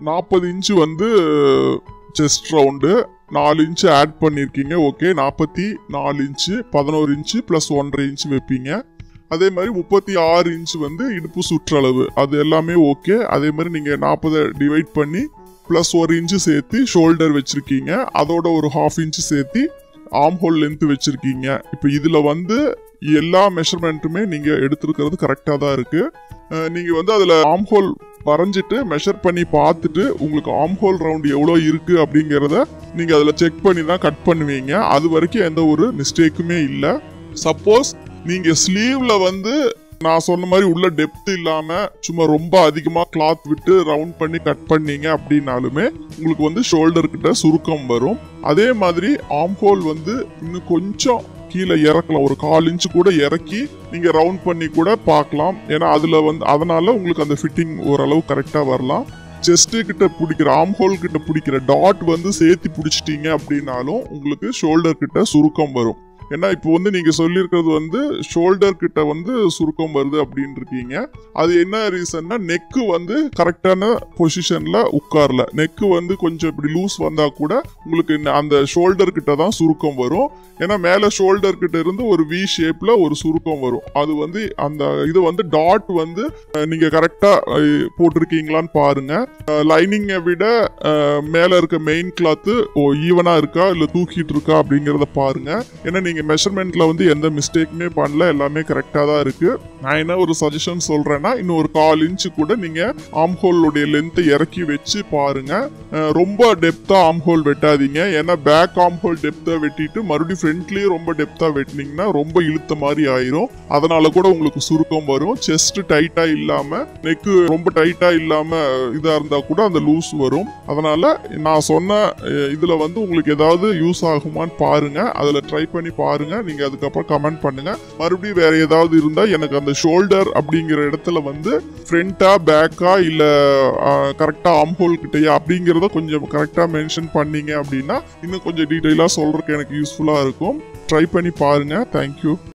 நாற்பது இன்ச்சு வந்து chest round நாலு இன்ச்சு ஆட் பண்ணியிருக்கீங்க ஓகே நாற்பத்தி நாலு இன்ச்சு பதினோரு இன்ச்சு ப்ளஸ் ஒன்றரை இன்ச்சு வைப்பீங்க அதே மாதிரி முப்பத்தி ஆறு இன்ச் வந்து இடுப்பு சுற்றளவு அது எல்லாமே ஓகே அதே மாதிரி நீங்கள் நாற்பதை டிவைட் பண்ணி ப்ளஸ் ஒரு இன்ச்சு சேர்த்து ஷோல்டர் வச்சுருக்கீங்க அதோட ஒரு ஹாஃப் இன்ச்சு சேர்த்து ஆம் ஹோல் லென்த் வச்சுருக்கீங்க இப்போ இதில் வந்து எல்லா மெஷர்மெண்ட்டுமே நீங்கள் எடுத்துருக்கிறது கரெக்டாக தான் இருக்குது நீங்கள் வந்து அதில் ஆம் ஹோல் வரைஞ்சிட்டு மெஷர் பண்ணி பார்த்துட்டு உங்களுக்கு ஆம் ஹோல் ரவுண்ட் எவ்வளோ இருக்குது அப்படிங்கிறத நீங்கள் அதில் செக் பண்ணி தான் கட் பண்ணுவீங்க அது வரைக்கும் எந்த ஒரு மிஸ்டேக்குமே இல்லை சப்போஸ் நீங்கள் ஸ்லீவில் வந்து நான் சொன்ன மாதிரி உள்ள டெப்த் இல்லாமல் சும்மா ரொம்ப அதிகமாக கிளாத் விட்டு ரவுண்ட் பண்ணி கட் பண்ணீங்க அப்படின்னாலுமே உங்களுக்கு வந்து ஷோல்டர் கிட்ட சுருக்கம் வரும் அதே மாதிரி ஆம் ஹோல் வந்து இன்னும் கொஞ்சம் கீழே இறக்கலாம் ஒரு கால் இன்ச்சு கூட இறக்கி நீங்க ரவுண்ட் பண்ணி கூட பார்க்கலாம் ஏன்னா அதுல வந்து அதனால உங்களுக்கு அந்த ஃபிட்டிங் ஓரளவு கரெக்டா வரலாம் செஸ்ட் கிட்ட பிடிக்கிற ஆம் ஹோல் கிட்ட பிடிக்கிற டாட் வந்து சேர்த்து பிடிச்சிட்டீங்க அப்படின்னாலும் உங்களுக்கு ஷோல்டர் கிட்ட சுருக்கம் வரும் ஏன்னா இப்போ வந்து நீங்க சொல்லியிருக்கிறது வந்து ஷோல்டர் கிட்ட வந்து சுருக்கம் வருது அப்படின்னு இருக்கீங்க அது என்ன ரீசன்னா நெக்கு வந்து கரெக்டான பொசிஷன்ல உட்கார்ல நெக்கு வந்து கொஞ்சம் இப்படி லூஸ் வந்தா கூட உங்களுக்கு இந்த- அந்த ஷோல்டர் கிட்ட தான் சுருக்கம் வரும் ஏன்னா மேல ஷோல்டர் கிட்ட இருந்து ஒரு வி ஷேப்ல ஒரு சுருக்கம் வரும் அது வந்து அந்த இது வந்து டாட் வந்து அஹ், நீங்க கரெக்டா போட்டிருக்கீங்களான்னு பாருங்க லைனிங்கை விட அஹ், மேல இருக்க மெயின் கிளாத்து ஓ ஈவனா இருக்கா இல்ல தூக்கிட்டு இருக்கா அப்படிங்கறத பாருங்க ஏன்னா நீங்க மெஷர்மெண்ட்ல வந்து எந்த மிஸ்டேக்குமே பண்ணல எல்லாமே கரெக்டா தான் இருக்கு நான் என்ன ஒரு சஜஷன் சொல்றேன்னா இன்னும் ஒரு கால் இன்ச்சு கூட நீங்க ஆம் ஹோலுடைய லென்த்தை இறக்கி வச்சு பாருங்க அஹ், ரொம்ப டெப்தா ஆம் ஹோல் வெட்டாதீங்க ஏன்னா பேக் ஆம் ஹோல் டெப்தா வெட்டிட்டு மறுபடியும் ஃப்ரண்ட்லயும் ரொம்ப டெப்தா வெட்டினீங்கன்னா ரொம்ப இழுத்த மாதிரி ஆயிரும் அதனால கூட உங்களுக்கு சுருக்கம் வரும் செஸ்ட் டைட்டா இல்லாம நெக்கு ரொம்ப டைட்டா இல்லாம இதா இருந்தா கூட அந்த லூஸ் வரும் அதனால நான் சொன்ன அஹ், இதுல வந்து உங்களுக்கு ஏதாவது யூஸ் ஆகுமான்னு பாருங்க அதுல ட்ரை பண்ணி பாருங்க நீங்க அதுக்கப்புறம் கமெண்ட் பண்ணுங்க மறுபடியும் வேற ஏதாவது இருந்தா எனக்கு அந்த ஷோல்டர் அப்படிங்கிற இடத்துல வந்து ஃப்ரண்டா பேக்கா இல்ல கரெக்டா ஆம்ஹோல் கிட்டயா அப்படிங்கிறத கொஞ்சம் கரெக்டா மென்ஷன் பண்ணீங்க அப்படின்னா இன்னும் கொஞ்சம் டீட்டெயிலா சொல்றதுக்கு எனக்கு யூஸ்ஃபுல்லா இருக்கும் ட்ரை பண்ணி பாருங்க தேங்க்யூ